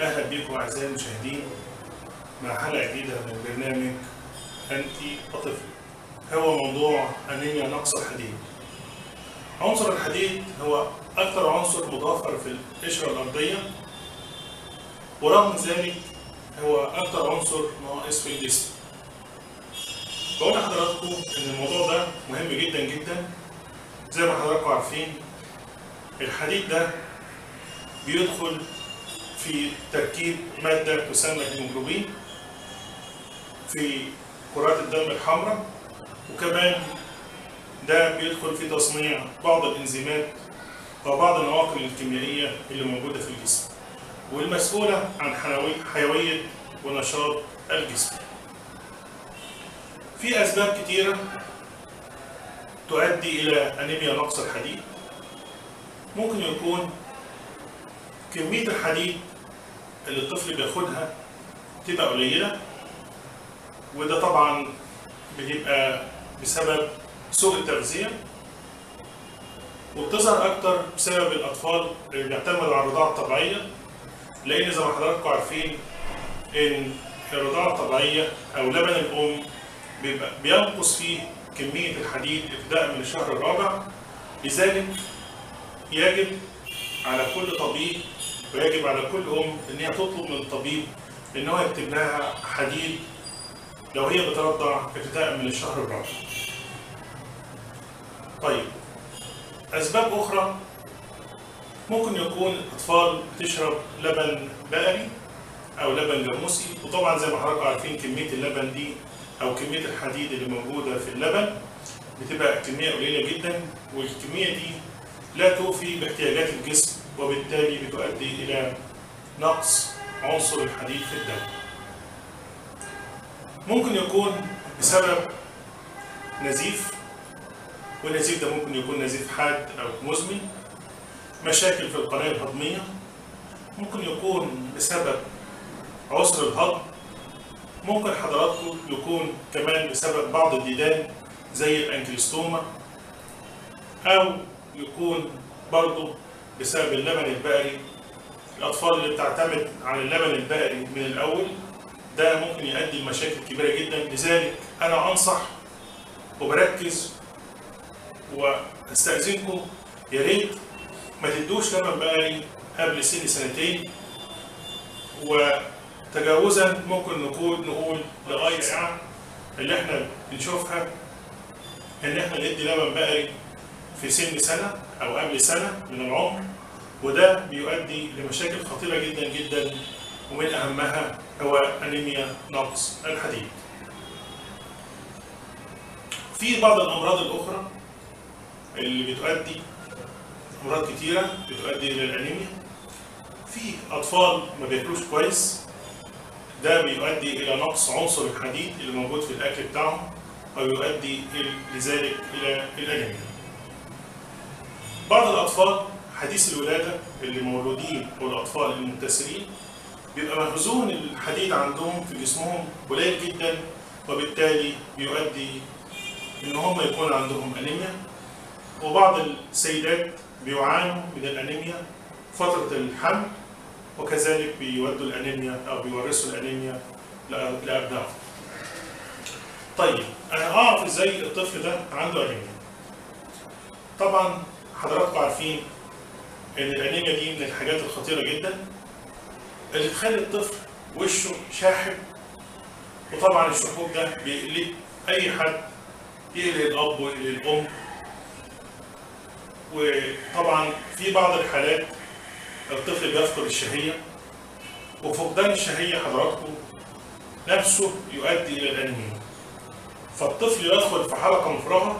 أهلا بكم أعزائي المشاهدين مع حلقة جديدة من برنامج أنتي وطفل هو موضوع أنيميا نقص الحديد عنصر الحديد هو أكثر عنصر متوفر في القشرة الأرضية ورغم ذلك هو أكثر عنصر ناقص في الجسم بقول لحضراتكم إن الموضوع ده مهم جدا جدا زي ما حضراتكم عارفين الحديد ده بيدخل في تركيب مادة تسمى الهيموجلوبين في كرات الدم الحمراء وكمان ده بيدخل في تصنيع بعض الانزيمات وبعض النواقل الكيميائية اللي موجودة في الجسم والمسؤولة عن حيوي- حيوية ونشاط الجسم في أسباب كتيرة تؤدي إلى أنيميا نقص الحديد ممكن يكون كمية الحديد اللي الطفل بياخدها تبقى قليلة وده طبعا بيبقى بسبب سوء التغذية وبتظهر أكتر بسبب الأطفال اللي بيعتمدوا على الرضاعة الطبيعية لأن زي ما حضراتكم عارفين إن الرضاعة الطبيعية أو لبن الأم بيبقى بينقص فيه كمية الحديد ابتداء من الشهر الرابع لذلك يجب على كل طبيب ويجب على كل ام ان هي تطلب من الطبيب ان هو يكتب لها حديد لو هي بترضع ابتداء من الشهر الرابع. طيب اسباب اخرى ممكن يكون الاطفال بتشرب لبن بقري او لبن جاموسي وطبعا زي ما حضراتكم عارفين كميه اللبن دي او كميه الحديد اللي موجوده في اللبن بتبقى كميه قليله جدا والكميه دي لا توفي باحتياجات الجسم وبالتالي بتؤدي إلى نقص عنصر الحديد في الدم. ممكن يكون بسبب نزيف والنزيف ده ممكن يكون نزيف حاد أو مزمن مشاكل في القناة الهضمية ممكن يكون بسبب عسر الهضم ممكن حضراتكم يكون كمان بسبب بعض الديدان زي الانكلستوما أو يكون برضه بسبب اللبن البقري الأطفال اللي بتعتمد على اللبن البقري من الأول ده ممكن يؤدي لمشاكل كبيرة جدا لذلك أنا أنصح وبركز وأستأذنكم يا ريت ما تدوش لبن بقري قبل سن سنتين وتجاوزا ممكن نقول نقول لغاية ساعة اللي احنا بنشوفها ان احنا ندي لبن بقري في سن سنة أو قبل سنة من العمر وده بيؤدي لمشاكل خطيرة جدا جدا ومن أهمها هو أنيميا نقص الحديد. في بعض الأمراض الأخرى اللي بتؤدي أمراض كتيرة بتؤدي إلى الأنيميا. في أطفال ما بياكلوش كويس ده بيؤدي إلى نقص عنصر الحديد اللي موجود في الأكل بتاعهم ويؤدي لذلك إلى الأنيميا. بعض الأطفال حديث الولادة اللي مولودين والأطفال المبتسرين بيبقى مخزون الحديد عندهم في جسمهم قليل جدا وبالتالي بيؤدي إن هم يكون عندهم أنيميا وبعض السيدات بيعانوا من الأنيميا فترة الحمل وكذلك بيودوا الأنيميا أو بيورثوا الأنيميا لأ- لأبنائهم. طيب أنا أعرف إزاي الطفل ده عنده أنيميا؟ طبعا حضراتكم عارفين ان الانيميا دي من الحاجات الخطيره جدا اللي تخلي الطفل وشه شاحب وطبعا الشحوب ده بيقلق اي حد يقلق الاب ويقلق الام وطبعا في بعض الحالات الطفل بيفقد الشهيه وفقدان الشهيه حضراتكم نفسه يؤدي الى الانيميا فالطفل يدخل في حلقه مفرغه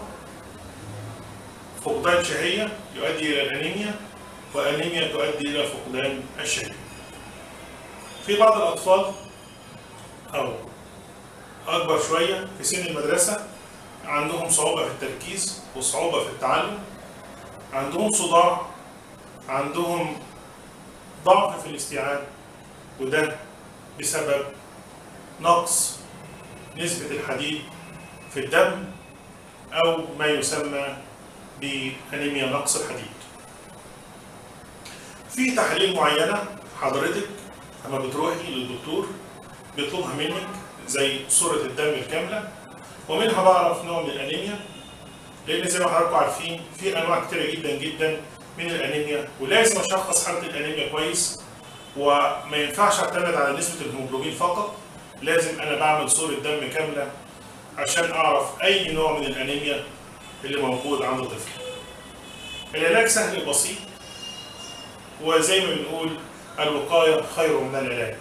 فقدان شهية يؤدي إلى الأنيميا وأنيميا تؤدي إلى فقدان الشهية. في بعض الأطفال أو أكبر شوية في سن المدرسة عندهم صعوبة في التركيز وصعوبة في التعلم عندهم صداع عندهم ضعف في الاستيعاب وده بسبب نقص نسبة الحديد في الدم أو ما يسمى بأنيميا نقص الحديد. في تحاليل معينة حضرتك اما بتروحي للدكتور بيطلبها منك زي صورة الدم الكاملة ومنها بعرف نوع من الأنيميا لأن زي ما حضراتكم عارفين في أنواع كتيرة جدا جدا من الأنيميا ولازم أشخص حالة الأنيميا كويس وما ينفعش أعتمد على نسبة الهيموجلوبين فقط لازم أنا بعمل صورة دم كاملة عشان أعرف أي نوع من الأنيميا اللي موجود عند الطفل. العلاج سهل وبسيط وزي ما بنقول الوقاية خير من العلاج.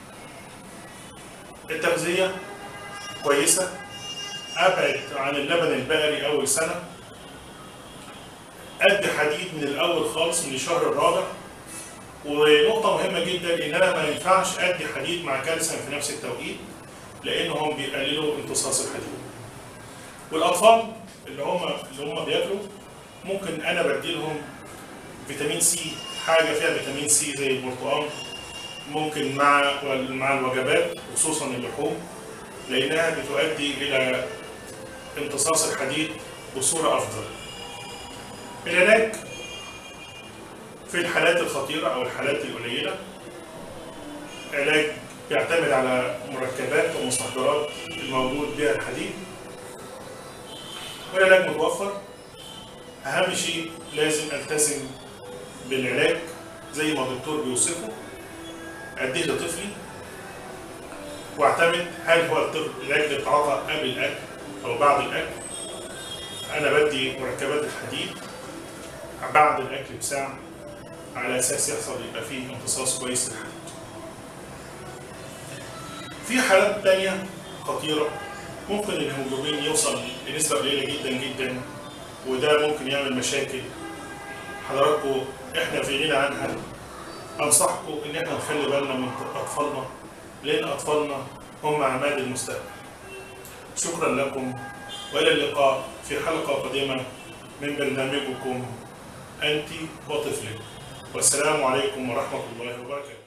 التغذية كويسة أبعد عن اللبن البقري أول سنة أدي حديد من الأول خالص من الشهر الرابع ونقطة مهمة جدا إن أنا ما ينفعش أدي حديد مع كالسيوم في نفس التوقيت لأنهم بيقللوا امتصاص الحديد. والأطفال اللي هم اللي هم بياكلوا ممكن أنا بديلهم فيتامين سي حاجة فيها فيتامين سي زي البرتقال ممكن مع مع الوجبات خصوصا اللحوم لأنها بتؤدي إلى امتصاص الحديد بصورة أفضل. العلاج في الحالات الخطيرة أو الحالات القليلة علاج بيعتمد على مركبات ومستحضرات الموجود بها الحديد والعلاج متوفر أهم شيء لازم ألتزم بالعلاج زي ما الدكتور بيوصفه أديه لطفلي واعتمد هل هو الطفل العلاج ده بيتعاطى قبل الأكل أو بعد الأكل أنا بدي مركبات الحديد بعد الأكل بساعة على أساس يحصل يبقى فيه امتصاص كويس للحديد. في حالات تانية خطيرة ممكن الهيموجلوبين يوصل لنسبة قليلة جدا جدا وده ممكن يعمل مشاكل حضراتكم احنا في غنى عنها انصحكم ان احنا نخلي بالنا من اطفالنا لان اطفالنا هم عماد المستقبل. شكرا لكم والى اللقاء في حلقة قادمة من برنامجكم أنت وطفلك والسلام عليكم ورحمة الله وبركاته